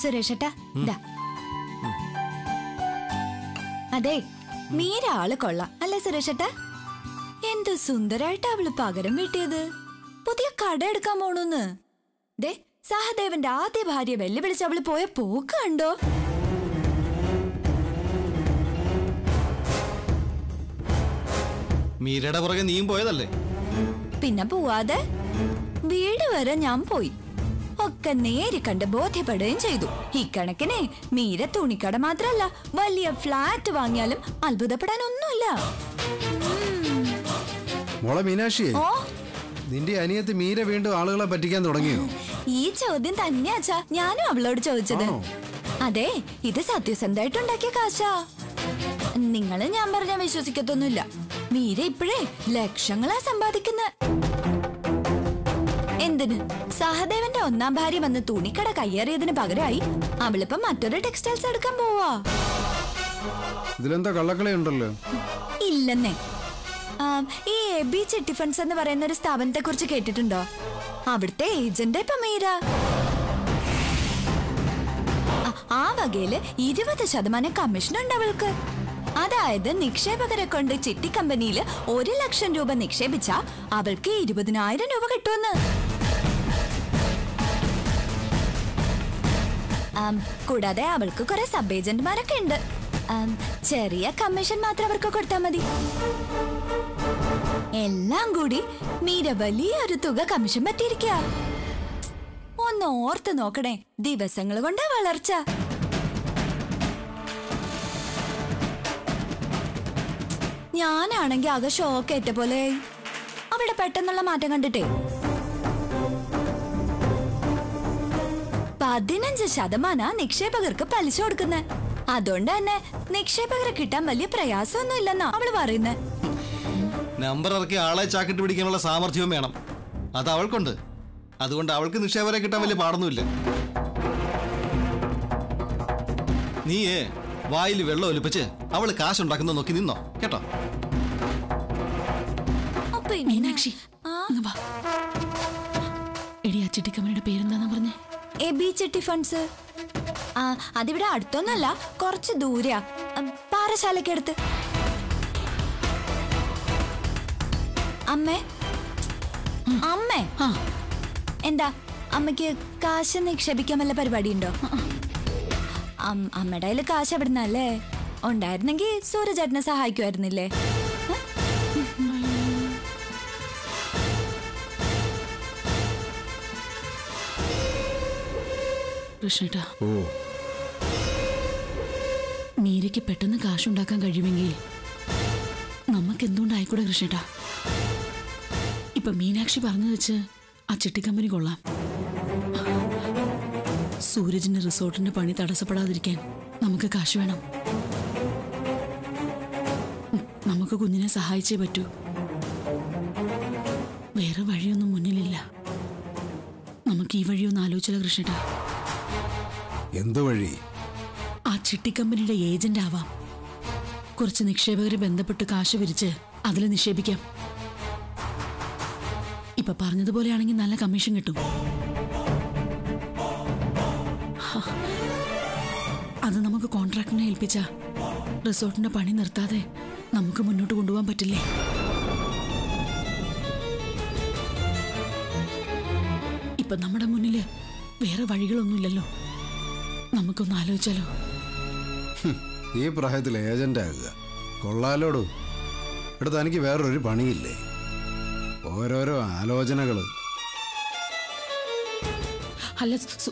സുരേഷേട്ടാ ഇതാ അതെ മീര ആള് കൊള്ളാം അല്ലേ സുരേഷേട്ടാ എന്ത് സുന്ദരായിട്ട് അവള് പകരം വീട്ടിയത് പുതിയ കട എടുക്കാൻ പോണൂന്ന് ദേ സഹദേവന്റെ ആദ്യ ഭാര്യ വെല്ലുവിളിച്ച് അവള് പോയ പോക്ക് കണ്ടോ മീരയുടെ പുറകെ നീയും പോയതല്ലേ പിന്നെ പോവാതെ വീട് വരെ ഞാൻ പോയി ഒക്കെ നേരി കണ്ട് ബോധ്യപ്പെടുകയും ചെയ്തു ഇക്കണക്കിനെ മീര തുണിക്കട മാത്രല്ല വലിയ ഫ്ലാറ്റ് വാങ്ങിയാലും അത്ഭുതപ്പെടാനൊന്നുമില്ല മോളെ മീനാക്ഷിയെ ഓ നിന്റെ അനിയത്ത് മീര വീണ്ടും ആളുകളെ പറ്റിക്കാൻ തുടങ്ങിയോ ഈ ചോദ്യം തന്നെയാച്ചാ ഞാനും അവളോട് ചോദിച്ചത് ആണോ? അതെ ഇത് സത്യസന്ധമായിട്ടുണ്ടാക്കിയ കാശാ നിങ്ങൾ ഞാൻ പറഞ്ഞ വിശ്വസിക്കത്തൊന്നുമില്ല മീര ഇപ്പോഴേ ലക്ഷങ്ങളാ സമ്പാദിക്കുന്ന എന്തിന് സഹദേവന്റെ ഒന്നാം ഭാര്യ വന്ന് തുണിക്കട കയ്യേറിയതിന് പകരമായി അവളിപ്പം മറ്റൊരു ടെക്സ്റ്റൈൽസ് എടുക്കാൻ പോവാ ഇതിലെന്താ കള്ളക്കളി ഉണ്ടല്ലോ ഇല്ലെന്നേ ആ, ഈ എബി ചിട്ടി ഫണ്ട്സ് എന്ന് പറയുന്ന ഒരു സ്ഥാപനത്തെ കുറിച്ച് കേട്ടിട്ടുണ്ടോ അവിടുത്തെ ഏജന്റ് ഇപ്പൊ മീര ആ, ആ വകയില് ഇരുപത് ശതമാനം കമ്മീഷൻ ഉണ്ട് അവൾക്ക് അതായത് നിക്ഷേപകരെ കൊണ്ട് ചിട്ടി കമ്പനിയിൽ ഒരു ലക്ഷം രൂപ നിക്ഷേപിച്ച അവൾക്ക് ഇരുപതിനായിരം രൂപ കിട്ടുമെന്ന് ആം, കൂടാതെ അവൾക്ക് കുറെ സബ് ഏജന്റുമാരൊക്കെ ഉണ്ട് ആം, ചെറിയ കമ്മീഷൻ മാത്രം അവർക്ക് കൊടുത്താൽ മതി എല്ലാം കൂടി മീര വലിയൊരു തുക കമ്മീഷൻ പറ്റിയിരിക്കുക ഒന്ന് ഓർത്ത് നോക്കണേ ദിവസങ്ങൾ കൊണ്ടാ വളർച്ച ഞാനാണെങ്കി ആകെ ഷോക്ക് ഏറ്റ പോലെ അവിടെ പെട്ടെന്നുള്ള മാറ്റം കണ്ടിട്ടേ പതിനഞ്ച് ശതമാനാ നിക്ഷേപകർക്ക് പലിശ കൊടുക്കുന്നത് അതുകൊണ്ട് തന്നെ നിക്ഷേപകരെ കിട്ടാൻ വലിയ പ്രയാസമൊന്നും ഇല്ലെന്നാ അവള് പറയുന്നത് നമ്പർ ഇറക്കി ആളെ ചാക്കിട്ട് പിടിക്കാനുള്ള സാമർഥ്യവും വേണം അത് അവൾക്കുണ്ട് അതുകൊണ്ട് അവൾക്ക് നിക്ഷേപരെ കിട്ടാൻ വലിയ പാടൊന്നുമില്ല നീയേ വായിൽ വെള്ളം ഒലിപ്പിച്ച് അവള് കാശുണ്ടാക്കുന്ന നോക്കി നിന്നോ കേട്ടോ അപ്പൊ ഇനി- മീനാക്ഷി ആ, ഇങ്ങ് വാ. എടി ആ ചിട്ടിക്കമ്മയുടെ പേരെന്താന്നാ പറഞ്ഞേ എബി ചിട്ടി ഫണ്ട്സ് ആ അതിവിടെ അടുത്തൊന്നല്ല കുറച്ച് ദൂരെയാ ഉം, പാറശാലയ്ക്കടുത്ത് അമ്മേ അമ്മേ ആ എന്താ അമ്മയ്ക്ക് കാശ് നിക്ഷേപിക്കാൻ വല്ല പരിപാടിയുണ്ടോ അം- അമ്മയുടെ കയ്യിൽ കാശ് എവിടുന്നല്ലേ ഉണ്ടായിരുന്നെങ്കിൽ സൂരജേട്ടനെ സഹായിക്കുമായിരുന്നില്ലേ ഏ? കൃഷ്ണേട്ടാ ഓ മീരയ്ക്ക് പെട്ടെന്ന് കാശുണ്ടാക്കാൻ കഴിയുമെങ്കിൽ നമുക്ക് എന്തുകൊണ്ടായിക്കൂടെ കൃഷ്ണേട്ടാ ഇപ്പൊ മീനാക്ഷി പറഞ്ഞു വെച്ച് ആ ചിട്ടിക്കമ്പനി കൊള്ളാം സൂരജിന്റെ റിസോർട്ടിന്റെ പണി തടസ്സപ്പെടാതിരിക്കാൻ നമുക്ക് കാശ് വേണം ഉം, നമുക്ക് കുഞ്ഞിനെ സഹായിച്ചേ പറ്റൂ വേറെ വഴിയൊന്നും മുന്നിലില്ല നമുക്ക് ഈ വഴിയൊന്ന് ആലോചിച്ചാലോ കൃഷ്ണേട്ടാ എന്ത് വഴി ആ ചിട്ടിക്കമ്പനിയുടെ ഏജന്റ് ആവാം കുറച്ച് നിക്ഷേപകരെ ബന്ധപ്പെട്ട് കാശ് പിരിച്ച് അതിൽ നിക്ഷേപിക്കാം ഇപ്പൊ പറഞ്ഞതുപോലെയാണെങ്കിൽ നല്ല കമ്മീഷൻ കിട്ടും ഹ. അത് നമുക്ക് കോൺട്രാക്ടിനെ ഏൽപ്പിച്ച റിസോർട്ടിന്റെ പണി നിർത്താതെ നമുക്ക് മുന്നോട്ട് കൊണ്ടുപോകാൻ പറ്റില്ലേ ഇപ്പൊ നമ്മുടെ മുന്നില് വേറെ വഴികളൊന്നുമില്ലല്ലോ നമുക്കൊന്ന് ആലോചിച്ചാലോ ഈ പ്രായത്തിൽ ഏജന്റ് ആകുക കൊള്ളാലോടു ഇവിടെ തനിക്ക് വേറൊരു പണിയില്ലേ ഓരോരോ ആലോചനകള് അല്ല സു-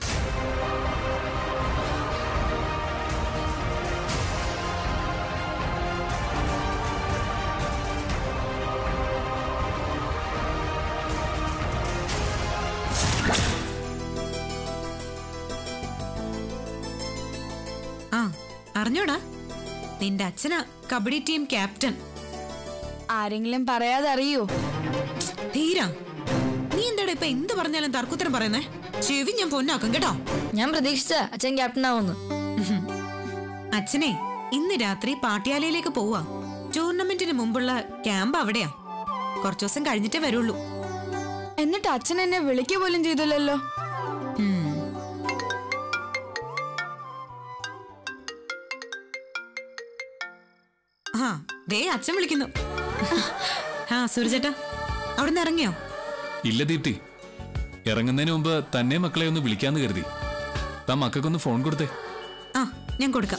ആ അറിഞ്ഞോടാ നിന്റെ അച്ഛനാ കബഡി ടീം ക്യാപ്റ്റൻ ആരെങ്കിലും പറയാതെ അറിയോ ധീര നീ എന്താടാ ഇപ്പൊ എന്ത് പറഞ്ഞാലും തർക്കുത്തരം പറയുന്നേ ചെവി ഞാൻ പൊന്നാക്കും കേട്ടോ ഞാൻ പ്രതീക്ഷിച്ച അച്ഛൻ ക്യാപ്റ്റൻ ആവുന്നു അച്ഛനെ ഇന്ന് രാത്രി പാട്യാലയിലേക്ക് പോവാ ടൂർണമെന്റിന് മുമ്പുള്ള ക്യാമ്പ് അവിടെയാ കുറച്ചു ദിവസം കഴിഞ്ഞിട്ടേ വരുള്ളൂ എന്നിട്ട് അച്ഛൻ എന്നെ വിളിക്കുക പോലും ചെയ്തില്ലല്ലോ ഉം. ആഹാ ദേ അച്ഛൻ വിളിക്കുന്നു ആ സൂരജേട്ടാ അവിടുന്ന് ഇറങ്ങിയോ ഇല്ല ദീപ്തി ഇറങ്ങുന്നതിന് മുമ്പ് തന്നെ മക്കളെ ഒന്ന് വിളിക്കാന്ന് കരുതി താ മക്കൾക്കൊന്ന് ഫോൺ കൊടുത്തേ ആ ഞാൻ കൊടുക്കാം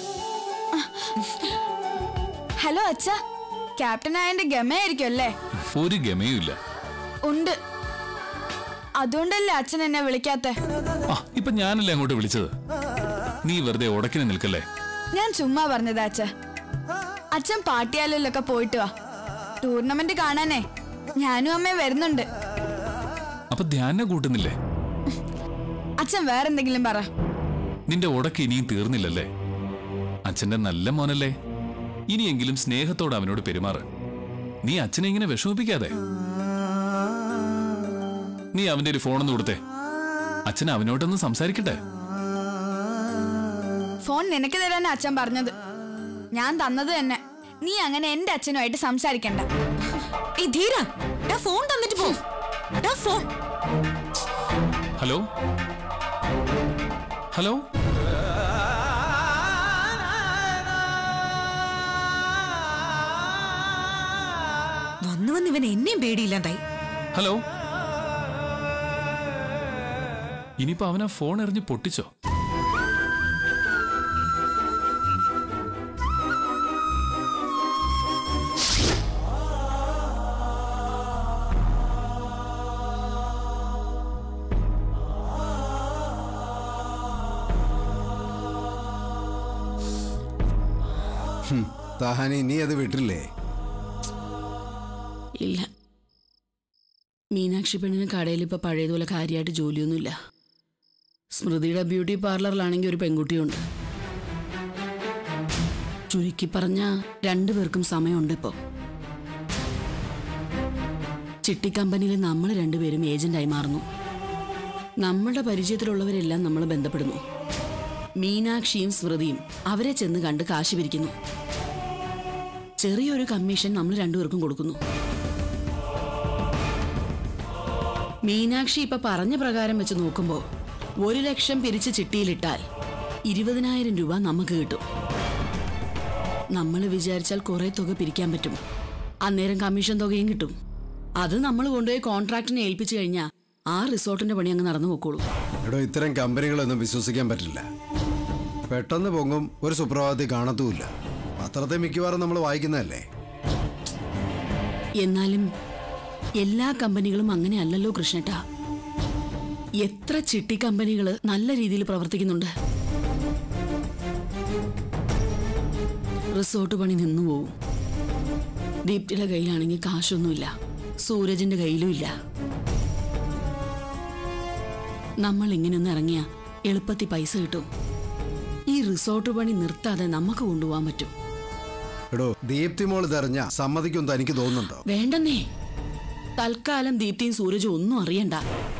ഹലോ അച്ഛ ക്യാപ്റ്റൻ ആയന്റെ ഗമയായിരിക്കും അല്ലേ ഒരു ഗമയും ഇല്ല ഉണ്ട് അതുകൊണ്ടല്ലേ അച്ഛൻ എന്നെ വിളിക്കാത്തെ ആ ഇപ്പൊ ഞാനല്ലേ അങ്ങോട്ട് വിളിച്ചത് നീ വെറുതെ ഉടക്കിന് നിൽക്കല്ലേ ഞാൻ ചുമ്മാ പറഞ്ഞതാ അച്ഛ അച്ഛൻ പാട്ടിയാലിലൊക്കെ പോയിട്ട് വാ ടൂർണമെന്റ് കാണാനേ ഞാനും അമ്മയും വരുന്നുണ്ട് അപ്പൊ ധ്യാനം കൂട്ടുന്നില്ലേ അച്ഛൻ വേറെന്തെങ്കിലും പറ നിന്റെ ഉടക്ക് ഇനിയും തീർന്നില്ലല്ലേ അച്ഛന്റെ നല്ല മോനല്ലേ ഇനിയെങ്കിലും സ്നേഹത്തോടെ അവനോട് പെരുമാറ് നീ അച്ഛനെ ഇങ്ങനെ വിഷമിപ്പിക്കാതെ നീ അവന്റെ ഒരു ഫോണൊന്ന് കൊടുത്തേ അച്ഛൻ അവനോട്ടൊന്ന് സംസാരിക്കട്ടെ ഫോൺ നിനക്ക് തരാനാ അച്ഛൻ പറഞ്ഞത് ഞാൻ തന്നത് തന്നെ നീ അങ്ങനെ എന്റെ അച്ഛനുമായിട്ട് സംസാരിക്കണ്ട ഈ ധീര ഡാ ഫോൺ തന്നിട്ട് പോ ഡാ ഫോൺ ഹലോ ഹലോ വന്നു വന്ന് ഇവൻ എന്നെയും പേടിയില്ലാണ്ടായി ഹലോ ഇനിയിപ്പോ അവനാ ഫോൺ എറിഞ്ഞ് പൊട്ടിച്ചോ തഹാനി നീ അത് വിട്ടില്ലേ ഇല്ല മീനാക്ഷി പെണ്ണിന് കടയിൽ ഇപ്പൊ പഴയതുപോലെ കാര്യമായിട്ട് ജോലിയൊന്നുമില്ല സ്മൃതിയുടെ ബ്യൂട്ടി പാർലറിലാണെങ്കിൽ ഒരു പെൺകുട്ടിയുണ്ട് ചുരുക്കി പറഞ്ഞ രണ്ടുപേർക്കും സമയമുണ്ട് ഇപ്പോ ചിട്ടി കമ്പനിയിൽ നമ്മൾ രണ്ടുപേരും ഏജന്റായി മാറുന്നു നമ്മുടെ പരിചയത്തിലുള്ളവരെല്ലാം നമ്മൾ ബന്ധപ്പെടുന്നു മീനാക്ഷിയും സ്മൃതിയും അവരെ ചെന്ന് കണ്ട് കാശ് പിരിക്കുന്നു ചെറിയൊരു കമ്മീഷൻ നമ്മൾ രണ്ടുപേർക്കും കൊടുക്കുന്നു മീനാക്ഷി ഇപ്പൊ പറഞ്ഞ പ്രകാരം വെച്ച് നോക്കുമ്പോ ഒരു ലക്ഷം പിരിച്ച് ചിട്ടിയിലിട്ടാൽ ഇരുപതിനായിരം രൂപ നമുക്ക് കിട്ടും നമ്മൾ വിചാരിച്ചാൽ കുറെ തുക പിരിക്കാൻ പറ്റും അന്നേരം കമ്മീഷൻ തുകയും കിട്ടും അത് നമ്മൾ കൊണ്ടുപോയി കോൺട്രാക്ടിനെ ഏൽപ്പിച്ചു കഴിഞ്ഞാൽ ആ റിസോർട്ടിന്റെ പണി അങ്ങ് നടന്നു പോക്കോളൂ എടോ ഇത്തരം കമ്പനികളൊന്നും വിശ്വസിക്കാൻ പറ്റില്ല പെട്ടെന്ന് പൊങ്ങും ഒരു സുപ്രഭാതത്തിൽ കാണത്തുമില്ല പത്രത്തെ മിക്കവാറും നമ്മൾ വായിക്കുന്നതല്ലേ എന്നാലും എല്ലാ കമ്പനികളും അങ്ങനെ അല്ലല്ലോ കൃഷ്ണേട്ട എത്ര ചിട്ടി കമ്പനികൾ നല്ല രീതിയിൽ പ്രവർത്തിക്കുന്നുണ്ട് റിസോർട്ട് പണി നിന്നു പോവും ദീപ്തിയുടെ കയ്യിലാണെങ്കിൽ കാശൊന്നുമില്ല സൂരജിന്റെ കയ്യിലും ഇല്ല നമ്മൾ ഇങ്ങനെയൊന്ന് ഇറങ്ങിയ എളുപ്പത്തിൽ പൈസ കിട്ടും ഈ റിസോർട്ട് പണി നിർത്താതെ നമുക്ക് കൊണ്ടുപോകാൻ പറ്റും എടോ ദീപ്തി മോള് തെരഞ്ഞ സമ്മതിക്കും തനിക്ക് തോന്നുന്നുണ്ടോ വേണ്ടെന്നേ തൽക്കാലം ദീപ്തിയും സൂരജും ഒന്നും അറിയണ്ട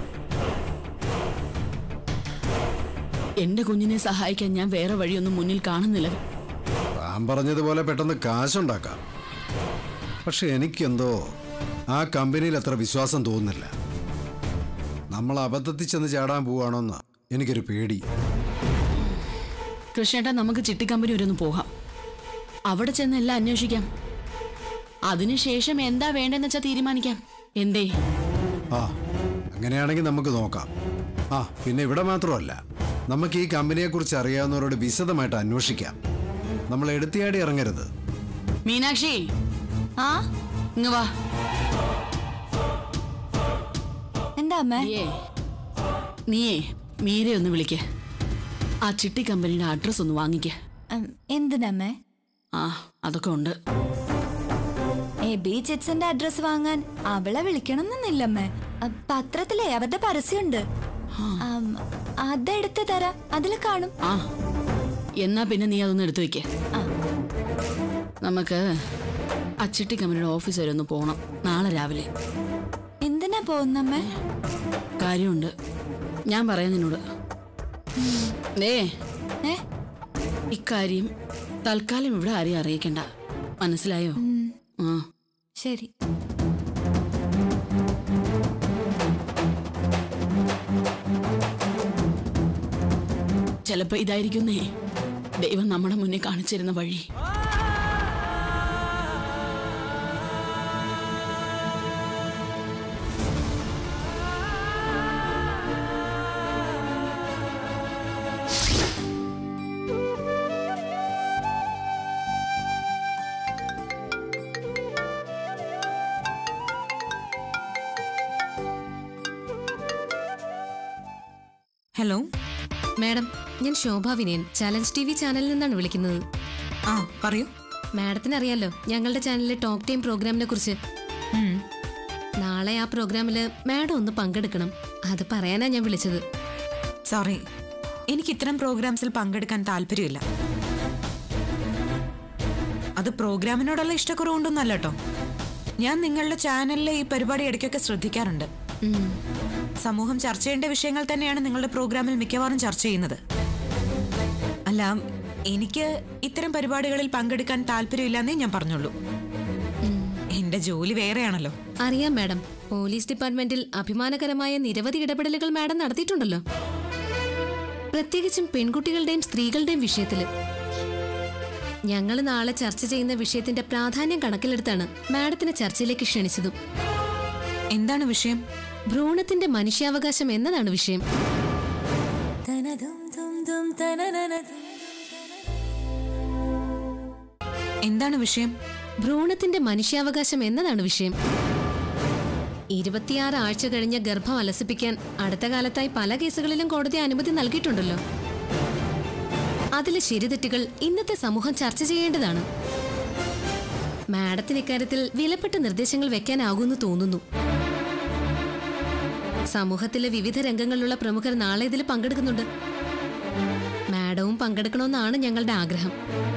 എന്റെ കുഞ്ഞിനെ സഹായിക്കാൻ ഞാൻ വേറെ വഴിയൊന്നും മുന്നിൽ കാണുന്നില്ല താൻ പറഞ്ഞതുപോലെ പെട്ടെന്ന് കാശുണ്ടാക്കാം പക്ഷെ എനിക്കെന്തോ ആ കമ്പനിയിൽ അത്ര വിശ്വാസം തോന്നുന്നില്ല നമ്മൾ അബദ്ധത്തിൽ ചെന്ന് ചാടാൻ പോവാണോന്ന് എനിക്കൊരു പേടി കൃഷ്ണേട്ടാ നമുക്ക് ചിട്ടി കമ്പനി വരെ ഒന്ന് പോകാം അവിടെ ചെന്ന് എല്ലാം അന്വേഷിക്കാം അതിനുശേഷം എന്താ വേണ്ടെന്ന് വെച്ചാൽ തീരുമാനിക്കാം എന്തേ ആ അങ്ങനെയാണെങ്കിൽ നമുക്ക് നോക്കാം ആ പിന്നെ ഇവിടെ മാത്രമല്ല നമുക്ക് ഈ കമ്പനിയെക്കുറിച്ച് അറിയാവുന്നവരോട് വിശദമായിട്ട് അന്വേഷിക്കാം നമ്മൾ എടുത്തിയാടി ഇറങ്ങരുത് മീനാക്ഷി ആ ഇങ്ങ് വാ എന്താ അമ്മേ നീയേ നീയേ മീരെ ഒന്ന് വിളിക്ക് ആ ചിട്ടി കമ്പനിയുടെ അഡ്രസ് ഒന്ന് വാങ്ങിക്ക ഉം, എന്തിനമ്മേ ആ അതൊക്കെ ഉണ്ട് എബി ചിറ്റ്സിന്റെ അഡ്രസ് വാങ്ങാൻ അവളെ വിളിക്കണമെന്നില്ലമ്മേ അ, പത്രത്തിലേ അവരുടെ പരസ്യമുണ്ട് ആം, അതെടുത്ത് തരാം അതിൽ കാണും ആ എന്നാ പിന്നെ നീ അതൊന്ന് എടുത്തു വെക്ക് ആ. നമുക്ക് ആ ചിട്ടി കമ്പനിയുടെ ഓഫീസ് വരെ ഒന്ന് പോകണം നാളെ രാവിലെ എന്തിനാ പോകുന്നമ്മേ കാര്യമുണ്ട് ഞാൻ പറയാം നിന്നോട് ദേ ഏ ഇക്കാര്യം തൽക്കാലം ഇവിടെ ആരെയും അറിയിക്കണ്ട മനസ്സിലായോ ആ ശരി ചിലപ്പോ ഇതായിരിക്കുന്നേ ദൈവം നമ്മുടെ മുന്നിൽ കാണിച്ചിരുന്ന വഴി ഹലോ മാഡം ഞാൻ Shobha Vinayan challenge T V ചാനലിൽ നിന്നാണ് വിളിക്കുന്നത് ആ പറയൂ മാഡത്തിന് അറിയാലോ ഞങ്ങളുടെ ചാനലിലെ ടോക്ക് ടൈം പ്രോഗ്രാമിനെ കുറിച്ച് ഉം. നാളെ ആ പ്രോഗ്രാമിൽ മാഡം ഒന്ന് പങ്കെടുക്കണം അത് പറയാനാ ഞാൻ വിളിച്ചത് സോറി എനിക്ക് ഇത്തരം പ്രോഗ്രാംസിൽ പങ്കെടുക്കാൻ താല്പര്യമില്ല അത് പ്രോഗ്രാമിനോടുള്ള ഇഷ്ടക്കുറവുണ്ടൊന്നല്ല കേട്ടോ ഞാൻ നിങ്ങളുടെ ചാനലിലെ ഈ പരിപാടി ഇടയ്ക്കൊക്കെ ശ്രദ്ധിക്കാറുണ്ട് ഉം. സമൂഹം ചർച്ച ചെയ്യേണ്ട വിഷയങ്ങൾ തന്നെയാണ് നിങ്ങളുടെ പ്രോഗ്രാമിൽ മിക്കവാറും ചർച്ച ചെയ്യുന്നത് അല്ല എനിക്ക് ഇത്തരം പരിപാടികളിൽ പങ്കെടുക്കാൻ താല്പര്യമില്ലെന്നേ ഞാൻ പറഞ്ഞുള്ളൂ എന്റെ ജോലി വേറെയാണല്ലോ അറിയാം മാഡം പോലീസ് ഡിപ്പാർട്ട്മെന്റിൽ അഭിമാനകരമായ നിരവധി ഇടപെടലുകൾ മാഡം നടത്തിയിട്ടുണ്ടല്ലോ പ്രത്യേകിച്ചും പെൺകുട്ടികളുടെയും സ്ത്രീകളുടെയും വിഷയത്തില് ഞങ്ങൾ നാളെ ചർച്ച ചെയ്യുന്ന വിഷയത്തിന്റെ പ്രാധാന്യം കണക്കിലെടുത്താണ് മാഡത്തിനെ ചർച്ചയിലേക്ക് ക്ഷണിച്ചതും എന്താണ് വിഷയം ഭ്രൂണത്തിന്റെ മനുഷ്യാവകാശം എന്നതാണ് വിഷയം എന്താണ് വിഷയം ഭ്രൂണത്തിന്റെ മനുഷ്യാവകാശം എന്നതാണ് വിഷയം ഇരുപത്തിയാറ് ആഴ്ച കഴിഞ്ഞ് ഗർഭം അലസിപ്പിക്കാൻ അടുത്ത കാലത്തായി പല കേസുകളിലും കോടതി അനുമതി നൽകിയിട്ടുണ്ടല്ലോ അതിലെ ശരിതെറ്റുകൾ ഇന്നത്തെ സമൂഹം ചർച്ച ചെയ്യേണ്ടതാണ് മാഡത്തിന് ഇക്കാര്യത്തിൽ വിലപ്പെട്ട നിർദ്ദേശങ്ങൾ വെക്കാനാകുമെന്ന് തോന്നുന്നു സമൂഹത്തിലെ വിവിധ രംഗങ്ങളിലുള്ള പ്രമുഖർ നാളെ ഇതിൽ പങ്കെടുക്കുന്നുണ്ട് മാഡവും പങ്കെടുക്കണമെന്നാണ് ഞങ്ങളുടെ ആഗ്രഹം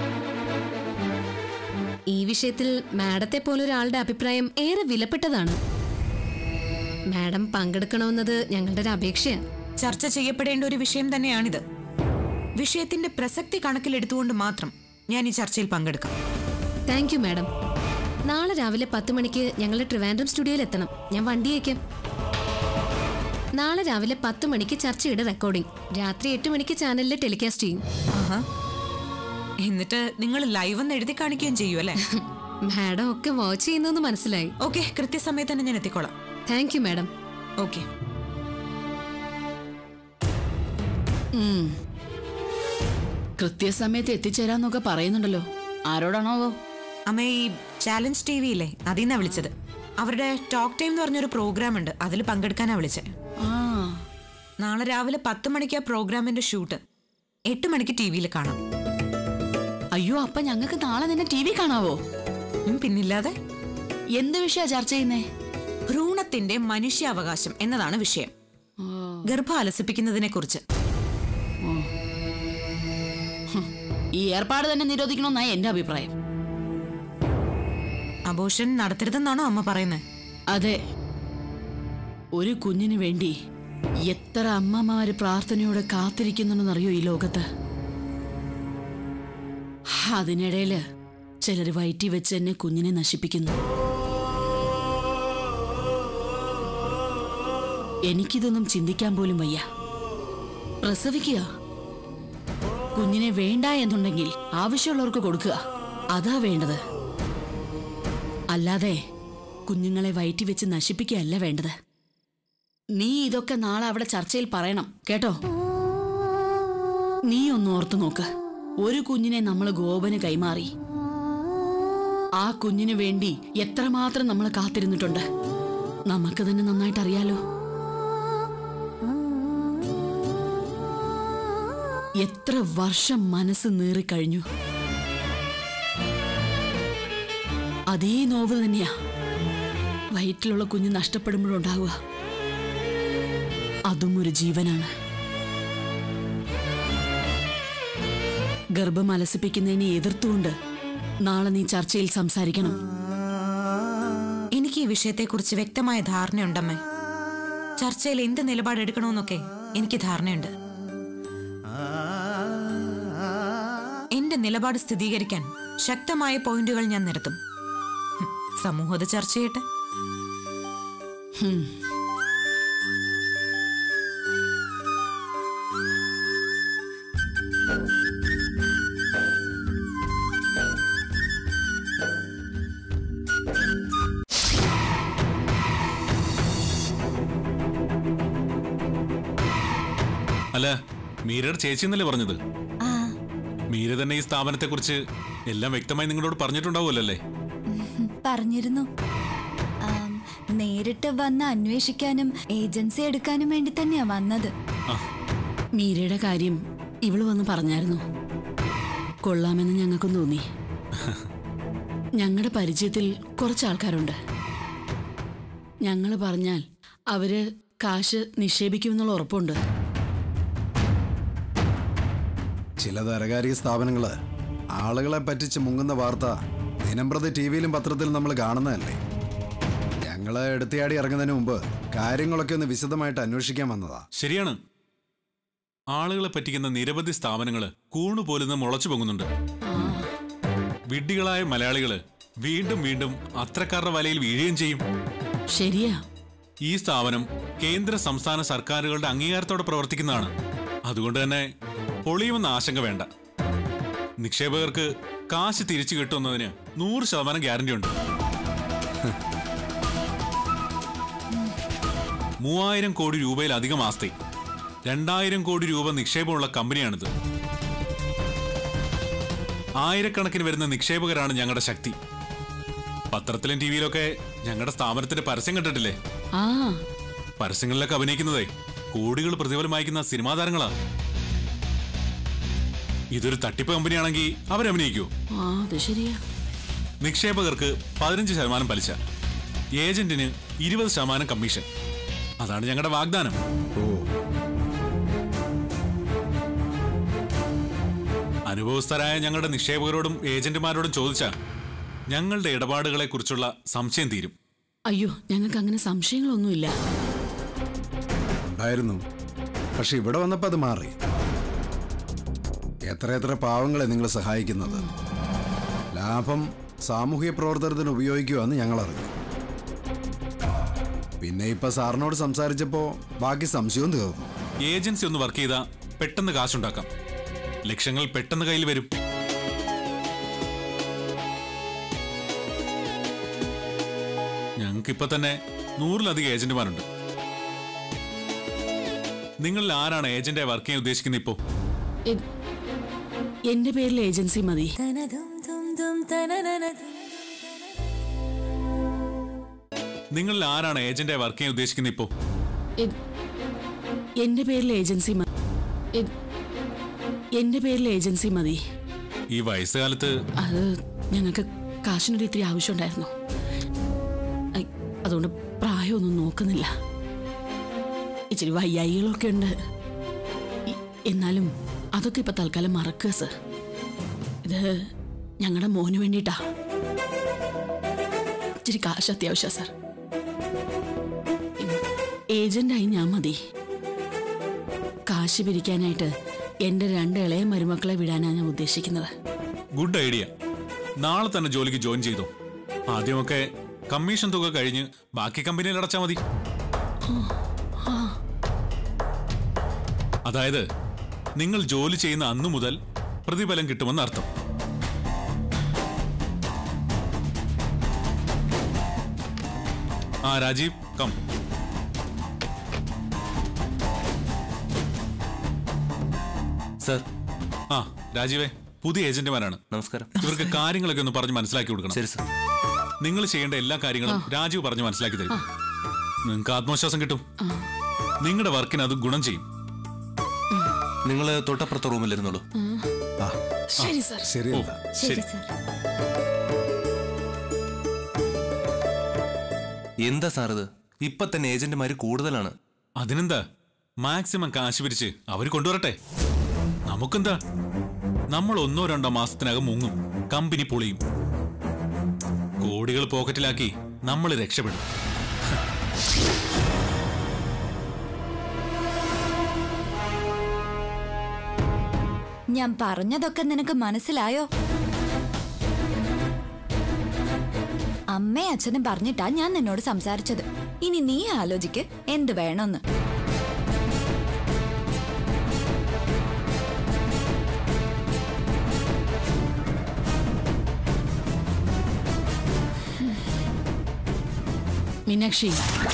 ഈ വിഷയത്തിൽ മാഡത്തെ പോലൊരാളുടെ അഭിപ്രായം ഏറെ വിലപ്പെട്ടതാണ് മാഡം പങ്കെടുക്കണമെന്നത് ഞങ്ങളുടെ ഒരു അപേക്ഷയാണ് ചർച്ച ചെയ്യപ്പെടേണ്ട ഒരു വിഷയം തന്നെയാണിത് വിഷയത്തിന്റെ പ്രസക്തി കണക്കിലെടുത്തുകൊണ്ട് മാത്രം ഞാൻ ഈ ചർച്ചയിൽ പങ്കെടുക്കാം താങ്ക് യു മാഡം നാളെ രാവിലെ പത്ത് മണിക്ക് ഞങ്ങളുടെ ട്രിവാൻഡ്രം സ്റ്റുഡിയോയിൽ എത്തണം ഞാൻ വണ്ടി അയക്കാം നാളെ രാവിലെ പത്ത് മണിക്ക് ചർച്ചയുടെ റെക്കോർഡിംഗ് രാത്രി എട്ട് മണിക്ക് ചാനലിൽ ടെലികാസ്റ്റ് ചെയ്യും ആഹാ എന്നിട്ട് നിങ്ങൾ ലൈവ് എന്ന് എഴുതി കാണിക്കുകയും ചെയ്യൂ അല്ലേ മാഡം ഒക്കെ വാച്ച് ചെയ്യുന്നു മനസ്സിലായി ഓക്കെ കൃത്യസമയത്ത് തന്നെ ഞാൻ എത്തിക്കോളാം താങ്ക് യു മാഡം ഓക്കെ ഉം. കൃത്യസമയത്ത് എത്തിച്ചേരാന്നൊക്കെ പറയുന്നുണ്ടല്ലോ ആരോടാണോ അമ്മ ഈ ചാലഞ്ച് ടി വിയില്ലേ അതിൽ നിന്നാ വിളിച്ചത് അവരുടെ ടോക്ക് ടൈം എന്ന് പറഞ്ഞൊരു പ്രോഗ്രാം ഉണ്ട് അതിൽ പങ്കെടുക്കാനാ വിളിച്ചത് ആ നാളെ രാവിലെ പത്ത് മണിക്ക് ആ പ്രോഗ്രാമിന്റെ ഷൂട്ട് എട്ട് മണിക്ക് ടി വിയിൽ കാണാം അയ്യോ അപ്പൊ ഞങ്ങൾക്ക് നാളെ നിന്നെ ടി വി കാണാവോ ഉം, പിന്നില്ലാതെ എന്ത് വിഷയ ചർച്ച ചെയ്യുന്നേ ഭ്രൂണത്തിന്റെ മനുഷ്യാവകാശം എന്നതാണ് വിഷയം ഗർഭം അലസിപ്പിക്കുന്നതിനെ കുറിച്ച് ഈ ഏർപ്പാട് തന്നെ നിരോധിക്കണമെന്നാണ് എന്റെ അഭിപ്രായം അബോഷൻ നടത്തരുതെന്നാണോ അമ്മ പറയുന്നത് അതെ ഒരു കുഞ്ഞിന് വേണ്ടി എത്ര അമ്മമാര് പ്രാർത്ഥനയോടെ കാത്തിരിക്കുന്നുണ്ടെന്നറിയോ ഈ ലോകത്ത് അതിനിടയില് ചിലർ വയറ്റി വെച്ച് എന്നെ കുഞ്ഞിനെ നശിപ്പിക്കുന്നു എനിക്കിതൊന്നും ചിന്തിക്കാൻ പോലും വയ്യ പ്രസവിക്കുക കുഞ്ഞിനെ വേണ്ട എന്നുണ്ടെങ്കിൽ ആവശ്യമുള്ളവർക്ക് കൊടുക്കുക അതാ വേണ്ടത് അല്ലാതെ കുഞ്ഞുങ്ങളെ വയറ്റി വെച്ച് നശിപ്പിക്കുകയല്ല വേണ്ടത് നീ ഇതൊക്കെ നാളെ അവിടെ ചർച്ചയിൽ പറയണം കേട്ടോ നീ ഒന്ന് ഓർത്തു നോക്ക് ഒരു കുഞ്ഞിനെ നമ്മൾ ഗോപന് കൈമാറി ആ കുഞ്ഞിന് വേണ്ടി എത്രമാത്രം നമ്മൾ കാത്തിരുന്നിട്ടുണ്ട് നമുക്ക് തന്നെ നന്നായിട്ട് അറിയാലോ എത്ര വർഷം മനസ്സ് നീറിക്കഴിഞ്ഞു അതേ നോവ് തന്നെയാ വയറ്റിലുള്ള കുഞ്ഞ് നഷ്ടപ്പെടുമ്പോഴുണ്ടാവുക അതും ഒരു ജീവനാണ് ഗർഭം അലസിപ്പിക്കുന്നതിനെ എതിർത്തുകൊണ്ട് നാളെ നീ ചർച്ചയിൽ സംസാരിക്കണം എനിക്ക് ഈ വിഷയത്തെക്കുറിച്ച് വ്യക്തമായ ധാരണയുണ്ടമ്മേ ചർച്ചയിൽ എന്ത് നിലപാടെടുക്കണമെന്നൊക്കെ എനിക്ക് ധാരണയുണ്ട് എന്റെ നിലപാട് സ്ഥിരീകരിക്കാൻ ശക്തമായ പോയിന്റുകൾ ഞാൻ നിരത്തും ഹും, സമൂഹം അത് ചർച്ച ചെയ്യട്ടെ ഹും. അല്ല മീരയുടെ ചേച്ചി എന്നല്ലേ പറഞ്ഞത് മീര തന്നെ ഈ സ്ഥാപനത്തെക്കുറിച്ച് എല്ലാം വ്യക്തമായി നിങ്ങളോട് പറഞ്ഞിട്ടുണ്ടാവുമല്ലോ അല്ലേ പറഞ്ഞിരുന്നു ആം, നേരിട്ട് വന്ന് അന്വേഷിക്കാനും ഏജൻസി എടുക്കാനും വേണ്ടി തന്നെയാ വന്നത് ആ മീരയുടെ കാര്യം ഇവള് വന്ന് പറഞ്ഞായിരുന്നു കൊള്ളാമെന്ന് ഞങ്ങൾക്കും തോന്നി ഞങ്ങളുടെ പരിചയത്തിൽ കുറച്ച് ആൾക്കാരുണ്ട് ഞങ്ങൾ പറഞ്ഞാൽ അവര് കാശ് നിക്ഷേപിക്കുമെന്നുള്ള ഉറപ്പുണ്ട് ചില ധനകാരിക സ്ഥാപനങ്ങള് ആളുകളെ പറ്റിച്ച് മുങ്ങുന്ന വാർത്ത ദിനംപ്രതി ടി വിയിലും പത്രത്തിലും നമ്മൾ കാണുന്നതല്ലേ ഞങ്ങള് എടുത്തിയാടി ഇറങ്ങുന്നതിന് മുമ്പ് കാര്യങ്ങളൊക്കെ ഒന്ന് വിശദമായിട്ട് അന്വേഷിക്കാൻ വന്നതാ ശരിയാണ് ആളുകളെ പറ്റിക്കുന്ന നിരവധി സ്ഥാപനങ്ങള് കൂണുപോലുന്ന് മുളച്ചു പൊങ്ങുന്നുണ്ട് വിഡ്ഢികളായ മലയാളികള് വീണ്ടും വീണ്ടും അത്രക്കാരുടെ വലയിൽ വീഴുകയും ചെയ്യും ശരിയാ ഈ സ്ഥാപനം കേന്ദ്ര സംസ്ഥാന സർക്കാരുകളുടെ അംഗീകാരത്തോടെ പ്രവർത്തിക്കുന്നതാണ് അതുകൊണ്ട് തന്നെ പൊളിയുമെന്ന ആശങ്ക വേണ്ട നിക്ഷേപകർക്ക് കാശ് തിരിച്ചു കിട്ടുന്നതിന് നൂറ് ശതമാനം ഗ്യാരണ്ടി ഉണ്ട് മൂവായിരം കോടി രൂപയിലധികം ആസ്തി രണ്ടായിരം കോടി രൂപ നിക്ഷേപമുള്ള കമ്പനിയാണിത് ആയിരക്കണക്കിന് വരുന്ന നിക്ഷേപകരാണ് ഞങ്ങളുടെ ശക്തി പത്രത്തിലും ടി വിയിലൊക്കെ ഞങ്ങളുടെ സ്ഥാപനത്തിന്റെ പരസ്യം കണ്ടിട്ടില്ലേ ആ പരസ്യങ്ങളിലൊക്കെ അഭിനയിക്കുന്നതേ കോടികൾ പ്രതിഫലം വായിക്കുന്ന സിനിമാ താരങ്ങളാ ഇതൊരു തട്ടിപ്പ് കമ്പനിയാണെങ്കിൽ അവരഭിനയിക്കൂ ആ അത് ശരിയാ നിക്ഷേപകർക്ക് പതിനഞ്ച് ശതമാനം പലിശ ഏജന്റിന് ഇരുപത് ശതമാനം കമ്മീഷൻ അതാണ് ഞങ്ങളുടെ വാഗ്ദാനം ഓ അനുഭവസ്ഥരായ ഞങ്ങളുടെ നിക്ഷേപകരോടും ഏജന്റുമാരോടും ചോദിച്ചാൽ ഞങ്ങളുടെ ഇടപാടുകളെ കുറിച്ചുള്ള സംശയം തീരും അയ്യോ ഞങ്ങൾക്ക് അങ്ങനെ സംശയങ്ങളൊന്നുമില്ല ഉണ്ടായിരുന്നു പക്ഷെ ഇവിടെ വന്നപ്പോൾ അത് മാറി എത്ര എത്ര പാവങ്ങളെ നിങ്ങൾ സഹായിക്കുന്നത് ലാഭം സാമൂഹ്യ പ്രവർത്തനത്തിന് ഉപയോഗിക്കുമെന്ന് ഞങ്ങൾ അറിഞ്ഞു പിന്നെ ഇപ്പൊ സാറിനോട് സംസാരിച്ചപ്പോ ബാക്കി സംശയവും തീർന്നു ഏജൻസി ഒന്ന് വർക്ക് ചെയ്താൽ പെട്ടെന്ന് കാശുണ്ടാക്കാം ലക്ഷങ്ങൾ പെട്ടെന്ന് കയ്യിൽ വരും ഞങ്ങൾക്ക് ഇപ്പൊ തന്നെ നൂറിലധികം ഏജന്റുമാരുണ്ട് നിങ്ങളിൽ ആരാണ് ഏജന്റായി വർക്ക് ചെയ്യാൻ ഉദ്ദേശിക്കുന്നത് ഇപ്പോ എ- എന്റെ പേരിൽ ഏജൻസി മതി നിങ്ങളിൽ ആരാണ് ഏജന്റായി വർക്ക് ചെയ്യാൻ ഉദ്ദേശിക്കുന്നത് ഇപ്പോ എ- എന്റെ പേരിൽ ഏജൻസി മതി എ- എന്റെ പേരിൽ ഏജൻസി മതി ഈ വയസ്സുകാലത്ത് അത് ഞങ്ങൾക്ക് കാശിനൊരു ഇത്തിരി ആവശ്യമുണ്ടായിരുന്നു ഐ, അതുകൊണ്ട് പ്രായമൊന്നും നോക്കുന്നില്ല ഇച്ചിരി വയ്യായികളൊക്കെ ഉണ്ട് ഇ- എന്നാലും അതൊക്കെ ഇപ്പൊ തൽക്കാലം മറക്കുക സർ ഇത് ഞങ്ങളുടെ മോന് വേണ്ടിയിട്ടാ ഇച്ചിരി കാശ് അത്യാവശ്യം സർ ഏജന്റായി ഞാൻ മതി കാശ് പിരിക്കാനായിട്ട് എന്റെ രണ്ട് ഇളയ മരുമക്കളെ വിടാനാണ് ഞാൻ ഉദ്ദേശിക്കുന്നത് ഗുഡ് ഐഡിയ നാളെ തന്നെ ജോലിക്ക് ജോയിൻ ചെയ്തു ആദ്യമൊക്കെ കമ്മീഷൻ തുക കഴിഞ്ഞ് ബാക്കി കമ്പനിയിൽ അടച്ചാൽ മതി അതായത് നിങ്ങൾ ജോലി ചെയ്യുന്ന അന്നു മുതൽ പ്രതിഫലം കിട്ടുമെന്ന് അർത്ഥം ആ രാജീവ് കം സർ ആ രാജീവേ പുതിയ ഏജന്റുമാരാണ് നമസ്കാരം ഇവർക്ക് കാര്യങ്ങളൊക്കെ ഒന്ന് പറഞ്ഞ് മനസ്സിലാക്കി കൊടുക്കണം ശരി സർ നിങ്ങൾ ചെയ്യേണ്ട എല്ലാ കാര്യങ്ങളും രാജീവ് പറഞ്ഞ് മനസ്സിലാക്കി തരും നിങ്ങൾക്ക് ആത്മവിശ്വാസം കിട്ടും നിങ്ങളുടെ വർക്കിന് അത് ഗുണം ചെയ്യും നിങ്ങൾ തൊട്ടപ്പുറത്തെ റൂമിലിരുന്നോളൂ ആ ശരി സർ ശരിയല്ല ശരി എന്താ സാർ ഇത് ഇപ്പൊ തന്നെ ഏജന്റുമാര് കൂടുതലാണ് അതിനെന്താ മാക്സിമം കാശ് പിരിച്ച് അവര് കൊണ്ടുവരട്ടെ നമുക്കെന്താ നമ്മൾ ഒന്നോ രണ്ടോ മാസത്തിനകം മുങ്ങും കമ്പനി പൊളിയും കോടികൾ പോക്കറ്റിലാക്കി നമ്മൾ രക്ഷപ്പെടും ഞാൻ പറഞ്ഞതൊക്കെ നിനക്ക് മനസ്സിലായോ അമ്മയും അച്ഛനും പറഞ്ഞിട്ടാ ഞാൻ നിന്നോട് സംസാരിച്ചത് ഇനി നീ ആലോചിക്ക് എന്ത് വേണമെന്ന് മീനാക്ഷി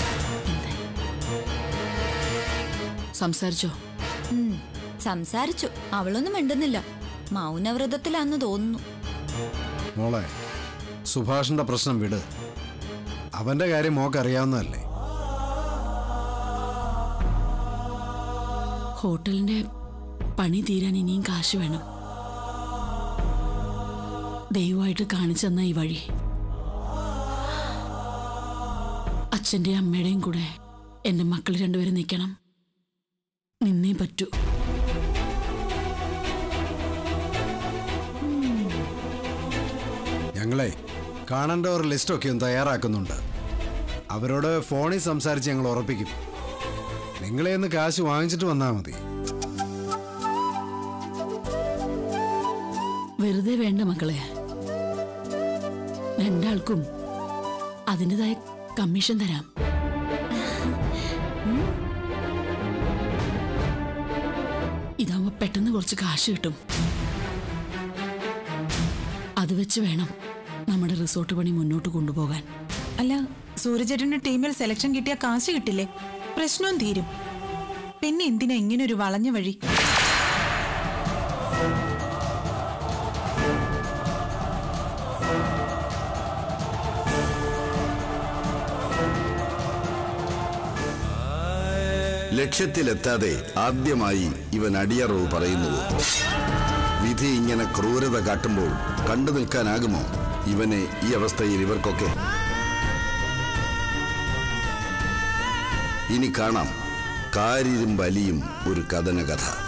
സംസാരിച്ചോ ഉം, സംസാരിച്ചു അവളൊന്നും മിണ്ടുന്നില്ല മൗനവ്രതത്തിലാന്ന് തോന്നുന്നു മോളെ സുഭാഷിന്റെ പ്രശ്നം വിട് അവന്റെ കാര്യം മോക്ക് അറിയാവുന്നതല്ലേ ഹോട്ടലിന്റെ പണി തീരാൻ ഇനിയും കാശ് വേണം ദയവായിട്ട് കാണിച്ചെന്ന ഈ വഴി അച്ഛൻ്റെ അമ്മയുടെയും കൂടെ എൻ്റെ മക്കൾ രണ്ടുപേരും നിൽക്കണം നിന്നേ പറ്റൂ ഞങ്ങളെ കാണേണ്ട ഒരു ലിസ്റ്റൊക്കെ ഒന്ന് തയ്യാറാക്കുന്നുണ്ട് അവരോട് ഫോണിൽ സംസാരിച്ച് ഞങ്ങൾ ഉറപ്പിക്കും നിങ്ങളെ ഒന്ന് കാശ് വാങ്ങിച്ചിട്ട് വന്നാൽ മതി വെറുതെ വേണ്ട മക്കളെ രണ്ടാൾക്കും അതിൻ്റെതായ കമ്മീഷൻ തരാം ഉം. ഇതാവുമ്പോ പെട്ടെന്ന് കുറച്ച് കാശ് കിട്ടും അത് വെച്ച് വേണം നമ്മുടെ റിസോർട്ട് പണി മുന്നോട്ട് കൊണ്ടുപോകാൻ അല്ല സൂരജേട്ടന് ടീമിൽ സെലക്ഷൻ കിട്ടിയ കാശ് കിട്ടില്ലേ പ്രശ്നവും തീരും പിന്നെ എന്തിനാ ഇങ്ങനെ ഒരു വളഞ്ഞ വഴി ലക്ഷ്യത്തിലെത്താതെ ആദ്യമായി ഇവൻ അടിയറവ് പറയുന്നുവോ വിധി ഇങ്ങനെ ക്രൂരത കാട്ടുമ്പോൾ കണ്ടു നിൽക്കാനാകുമോ ഇവനെ ഈ അവസ്ഥയിൽ ഇവർക്കൊക്കെ ഇനി കാണാം കാരിരും ബലിയും ഒരു കഥന കഥ